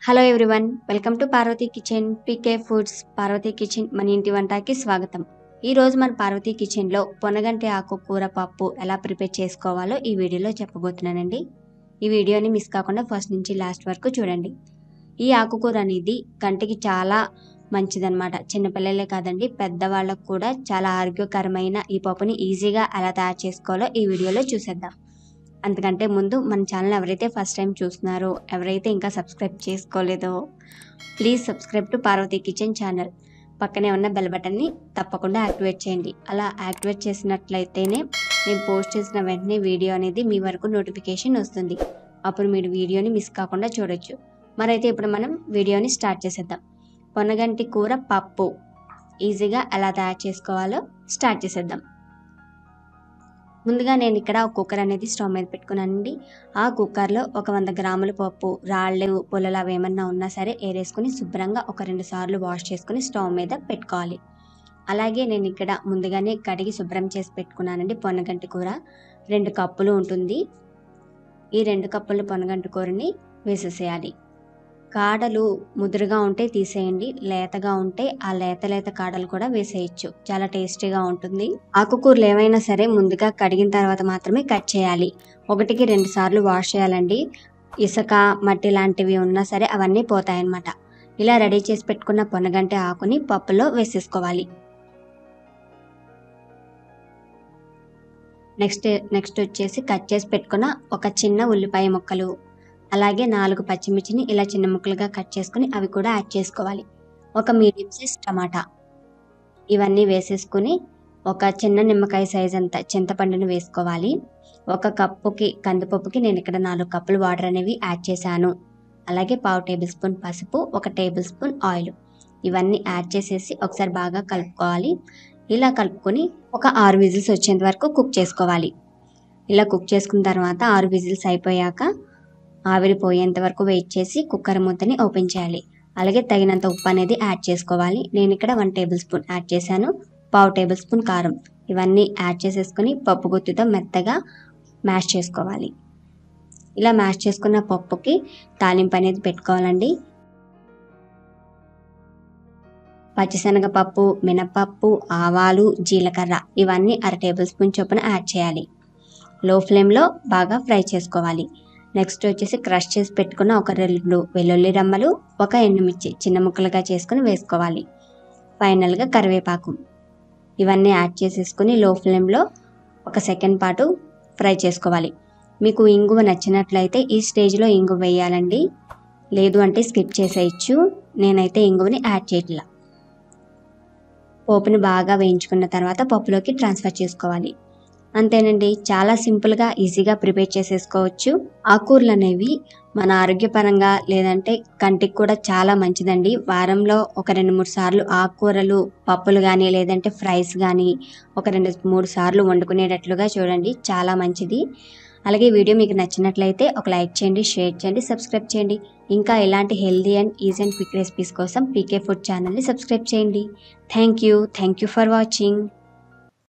hello everyone welcome to Parvathi kitchen PK foods Parvathi kitchen మన ఇంటి వంటకి స్వాగతం ఈ రోజు మన పార్వతీ కిచెన్లో పొనగంటి ఆకు కూర పప్పు ఎలా ప్రిపేర్ చేసుకోవాలో ఈ వీడియోలో చెప్పబోతున్నానండి ఈ వీడియోని మిస్ కాకుండా ఫస్ట్ నుంచి లాస్ట్ వరకు చూడండి ఈ ఆకుకూర అనేది కంటికి చాలా మంచిదన్నమాట చిన్నపిల్లలే కాదండి పెద్దవాళ్ళకు కూడా చాలా ఆరోగ్యకరమైన ఈ పప్పుని ఈజీగా ఎలా తయారు చేసుకోవాలో ఈ వీడియోలో చూసేద్దాం అంతకంటే ముందు మన ఛానల్ ఎవరైతే ఫస్ట్ టైం చూస్తున్నారో ఎవరైతే ఇంకా సబ్స్క్రైబ్ చేసుకోలేదో please subscribe to Parvathi kitchen channel పక్కనే ఉన్న బెల్ బటన్ని తప్పకుండా యాక్టివేట్ చేయండి అలా యాక్టివేట్ చేసినట్లయితేనే నేను పోస్ట్ చేసిన వెంటనే వీడియో అనేది మీ వరకు నోటిఫికేషన్ వస్తుంది అప్పుడు మీరు వీడియోని మిస్ కాకుండా చూడొచ్చు మరైతే ఇప్పుడు మనం వీడియోని స్టార్ట్ చేసేద్దాం పొనగంటి కూర పప్పు ఈజీగా ఎలా తయారు చేసుకోవాలో స్టార్ట్ చేసేద్దాం ముందుగా నేను ఇక్కడ ఒక కుక్కర్ అనేది స్టవ్ మీద పెట్టుకున్నానండి ఆ కుక్కర్లో ఒక వంద గ్రాముల పప్పు రాళ్ళు పుల్లలు అవి ఏమన్నా ఉన్నా సరే ఏరేసుకుని శుభ్రంగా ఒక రెండు సార్లు వాష్ చేసుకుని స్టవ్ మీద పెట్టుకోవాలి అలాగే నేను ఇక్కడ ముందుగానే కడిగి శుభ్రం చేసి పెట్టుకున్నానండి పొన్నగంటి కూర రెండు కప్పులు ఉంటుంది ఈ రెండు కప్పుల పొన్నగంటి కూరని వేసేసేయాలి కాడలు ముదురుగా ఉంటే తీసేయండి లేతగా ఉంటే ఆ లేత లేత కాడలు కూడా వేసేయచ్చు చాలా టేస్టీగా ఉంటుంది ఆకుకూరలు ఏవైనా సరే ముందుగా కడిగిన తర్వాత మాత్రమే కట్ చేయాలి ఒకటికి రెండు సార్లు వాష్ చేయాలండి ఇసుక మట్టి లాంటివి ఉన్నా సరే అవన్నీ పోతాయన్నమాట ఇలా రెడీ చేసి పెట్టుకున్న పొనగంటి ఆకుని పప్పులో వేసేసుకోవాలి నెక్స్ట్ నెక్స్ట్ వచ్చేసి కట్ చేసి పెట్టుకున్న ఒక చిన్న ఉల్లిపాయ ముక్కలు అలాగే నాలుగు పచ్చిమిర్చిని ఇలా చిన్న ముక్కలుగా కట్ చేసుకుని అవి కూడా యాడ్ చేసుకోవాలి ఒక మీడియం సైజ్ టమాటా ఇవన్నీ వేసేసుకుని ఒక చిన్న నిమ్మకాయ సైజ్ అంత చింతపండుని వేసుకోవాలి ఒక కప్పుకి కందిపప్పుకి నేను ఇక్కడ నాలుగు కప్పులు వాటర్ అనేవి యాడ్ చేశాను అలాగే పావు టేబుల్ స్పూన్ పసుపు ఒక టేబుల్ స్పూన్ ఆయిల్ ఇవన్నీ యాడ్ చేసేసి ఒకసారి బాగా కలుపుకోవాలి ఇలా కలుపుకొని ఒక ఆరు విజిల్స్ వచ్చేంత వరకు కుక్ చేసుకోవాలి ఇలా కుక్ చేసుకున్న తర్వాత ఆరు విజిల్స్ అయిపోయాక ఆవిరి పోయేంత వరకు వెయిట్ చేసి కుక్కర్ మూతని ఓపెన్ చేయాలి అలాగే తగినంత ఉప్పు అనేది యాడ్ చేసుకోవాలి నేను ఇక్కడ వన్ టేబుల్ స్పూన్ యాడ్ చేశాను పావు టేబుల్ స్పూన్ కారం ఇవన్నీ యాడ్ చేసేసుకుని పప్పు గుత్తితో మెత్తగా మ్యాష్ చేసుకోవాలి ఇలా మ్యాష్ చేసుకున్న పప్పుకి తాలింపు అనేది పెట్టుకోవాలండి పచ్చిశనగపప్పు మినపప్పు ఆవాలు జీలకర్ర ఇవన్నీ అర టేబుల్ స్పూన్ చొప్పున యాడ్ చేయాలి లో ఫ్లేమ్లో బాగా ఫ్రై చేసుకోవాలి నెక్స్ట్ వచ్చేసి క్రష్ చేసి పెట్టుకున్న ఒక రెండు వెల్లుల్లి రమ్మలు ఒక ఎండుమిర్చి చిన్న ముక్కలుగా చేసుకుని వేసుకోవాలి ఫైనల్గా కరివేపాకు ఇవన్నీ యాడ్ చేసేసుకుని లో ఫ్లేమ్లో ఒక సెకండ్ పాటు ఫ్రై చేసుకోవాలి మీకు ఇంగువ నచ్చినట్లయితే ఈ స్టేజ్లో ఇంగువ వేయాలండి లేదు అంటే స్కిప్ చేసేయచ్చు నేనైతే ఇంగువని యాడ్ చేయట్లా పోపుని బాగా వేయించుకున్న తర్వాత పప్పులోకి ట్రాన్స్ఫర్ చేసుకోవాలి అంతేనండి చాలా సింపుల్గా ఈజీగా ప్రిపేర్ చేసేసుకోవచ్చు ఆకూరలు అనేవి మన ఆరోగ్యపరంగా లేదంటే కంటికి కూడా చాలా మంచిదండి వారంలో ఒక రెండు మూడు సార్లు ఆకుకూరలు పప్పులు కానీ లేదంటే ఫ్రైస్ కానీ ఒక రెండు మూడు సార్లు వండుకునేటట్లుగా చూడండి చాలా మంచిది అలాగే వీడియో మీకు నచ్చినట్లయితే ఒక లైక్ చేయండి షేర్ చేయండి సబ్స్క్రైబ్ చేయండి ఇంకా ఇలాంటి healthy and easy and quick recipes కోసం పీకే ఫుడ్ ఛానల్ని సబ్స్క్రైబ్ చేయండి thank you thank you for watching